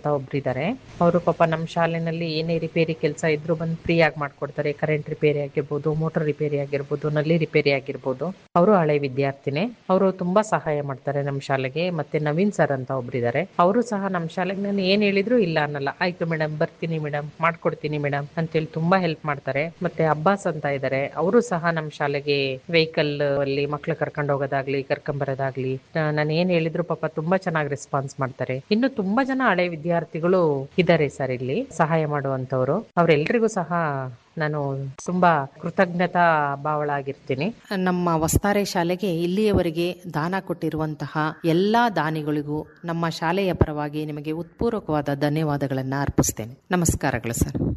ಒಬ್ರಿದ್ದಾರೆ ಅವರು ಪಾಪ ನಮ್ಮ ಶಾಲೆನಲ್ಲಿ ಏನೇ ರಿಪೇರಿ ಕೆಲಸ ಇದ್ರು ಬಂದು ಫ್ರೀ ಆಗಿ ಮಾಡ್ಕೊಡ್ತಾರೆ ಕರೆಂಟ್ ರಿಪೇರಿ ಆಗಿರ್ಬೋದು ಮೋಟರ್ ರಿಪೇರಿ ಆಗಿರ್ಬೋದು ನಲ್ಲಿ ರಿಪೇರಿ ಆಗಿರ್ಬೋದು ಅವರು ಹಳೆ ವಿದ್ಯಾರ್ಥಿನೇ ಅವರು ತುಂಬಾ ಸಹಾಯ ಮಾಡ್ತಾರೆ ನಮ್ಮ ಶಾಲೆಗೆ ಮತ್ತೆ ನವೀನ್ ಸರ್ ಅಂತ ಒಬ್ರಿದ್ದಾರೆ ಅವರು ಸಹ ನಮ್ಮ ಶಾಲೆಗೆ ನಾನು ಏನ್ ಹೇಳಿದ್ರು ಇಲ್ಲ ಅನ್ನಲ್ಲ ಆಯ್ತು ಮೇಡಮ್ ಬರ್ತೀನಿ ಮೇಡಮ್ ಮಾಡ್ಕೊಡ್ತೀನಿ ಮೇಡಮ್ ಅಂತೇಳಿ ತುಂಬಾ ಹೆಲ್ಪ್ ಮಾಡ್ತಾರೆ ಮತ್ತೆ ಅಬ್ಬಾಸ್ ಅಂತ ಇದ್ದಾರೆ ಅವರು ಸಹ ನಮ್ಮ ಶಾಲೆಗೆ ವೆಹಿಕಲ್ ಅಲ್ಲಿ ಮಕ್ಳು ಕರ್ಕೊಂಡು ಹೋಗೋದಾಗ್ಲಿ ಕರ್ಕೊಂಡ್ ಬರೋದಾಗ್ಲಿ ನಾನು ಏನ್ ಹೇಳಿದ್ರು ಪಾಪ ತುಂಬಾ ಚೆನ್ನಾಗಿ ರೆಸ್ಪಾನ್ಸ್ ಮಾಡ್ತಾರೆ ಇನ್ನು ತುಂಬಾ ಜನ ಹಳೆ ವಿದ್ಯಾರ್ಥಿಗಳು ಇದ್ದಾರೆ ಸರ್ ಇಲ್ಲಿ ಸಹಾಯ ಮಾಡುವಂತವ್ರು ಅವ್ರೆಲ್ರಿಗೂ ಸಹ ನಾನು ತುಂಬಾ ಕೃತಜ್ಞತಾ ಭಾವಳಾಗಿರ್ತೀನಿ ನಮ್ಮ ವಸ್ತಾರೆ ಶಾಲೆಗೆ ಇಲ್ಲಿಯವರೆಗೆ ದಾನ ಕೊಟ್ಟಿರುವಂತಹ ಎಲ್ಲಾ ದಾನಿಗಳಿಗೂ ನಮ್ಮ ಶಾಲೆಯ ಪರವಾಗಿ ನಿಮಗೆ ಉತ್ಪೂರ್ವಕವಾದ ಧನ್ಯವಾದಗಳನ್ನು ಅರ್ಪಿಸ್ತೇನೆ ನಮಸ್ಕಾರಗಳು ಸರ್